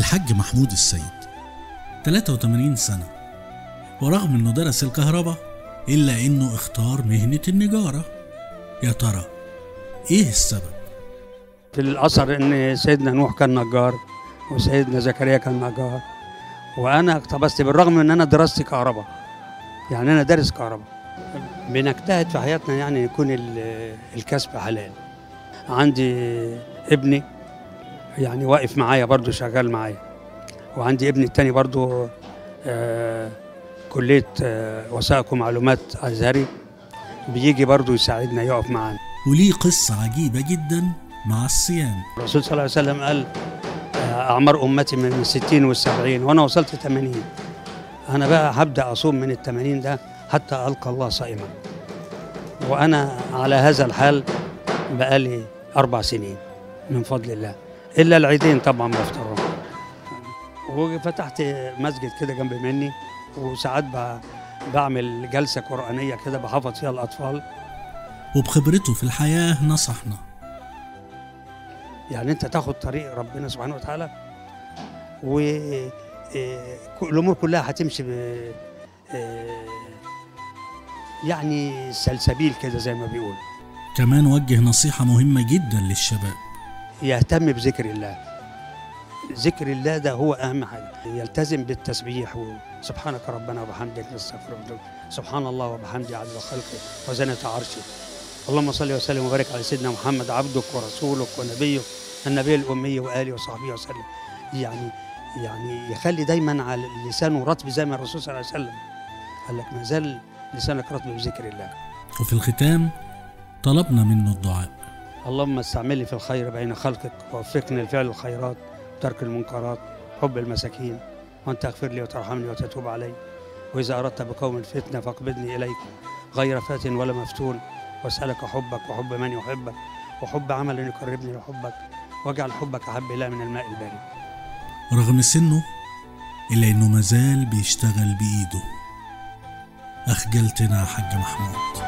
الحاج محمود السيد 83 سنة ورغم انه درس الكهرباء الا انه اختار مهنة النجارة يا ترى ايه السبب في الأثر إن سيدنا نوح كان نجار وسيدنا زكريا كان نجار وأنا اقتبست بالرغم من إن أنا دراستي كهرباء يعني أنا دارس كهرباء بنجتهد في حياتنا يعني يكون ال- الكسب حلال عندي ابني يعني واقف معايا برضو شغال معايا وعندي ابني التاني برضو آه كلية آه وثائق ومعلومات أزهري بيجي برضو يساعدنا يقف معانا وليه قصة عجيبة جدا مع الصيام الرسول صلى الله عليه وسلم قال آه، أعمار أمتي من الستين والسبعين وأنا وصلت 80 أنا بقى هبدأ أصوم من الثمانين ده حتى ألقى الله صائما وأنا على هذا الحال بقالي أربع سنين من فضل الله إلا العيدين طبعا بفطرهم وفتحت مسجد كده جنب مني وساعات ب- بعمل جلسة قرآنية كده بحفظ فيها الأطفال وبخبرته في الحياة نصحنا يعني انت تاخد طريق ربنا سبحانه وتعالى و إيه، كل- الامور كلها هتمشي ب إيه، يعني سلسبيل كده زي ما بيقول كمان وجه نصيحة مهمة جدا للشباب يهتم بذكر الله ذكر الله ده هو اهم حاجه يلتزم بالتسبيح وسبحانك ربنا وبحمدك نستغفرك سبحان الله وبحمده عدد خلقه وزنة عرشه اللهم صل وسلم وبارك على سيدنا محمد عبدك ورسولك ونبيك النبي الامي واله وصحبه وسلم يعني يعني يخلي دايما على لسانه رطب زي ما الرسول صلى الله عليه وسلم قال لك ما زال لسانك رطب بذكر الله وفي الختام طلبنا منه الدعاء اللهم استعملني في الخير بين خلقك ووفقني لفعل الخيرات وترك المنكرات حب المساكين وانت اغفر لي وترحمني وتتوب علي واذا اردت بقوم الفتنه فاقبضني اليك غير فات ولا مفتون واسالك حبك وحب من يحبك وحب عمل يقربني لحبك واجعل حبك احب الي من الماء البارد رغم سنه إلا إنه مازال بيشتغل بإيده أخجلتنا يا حاج محمود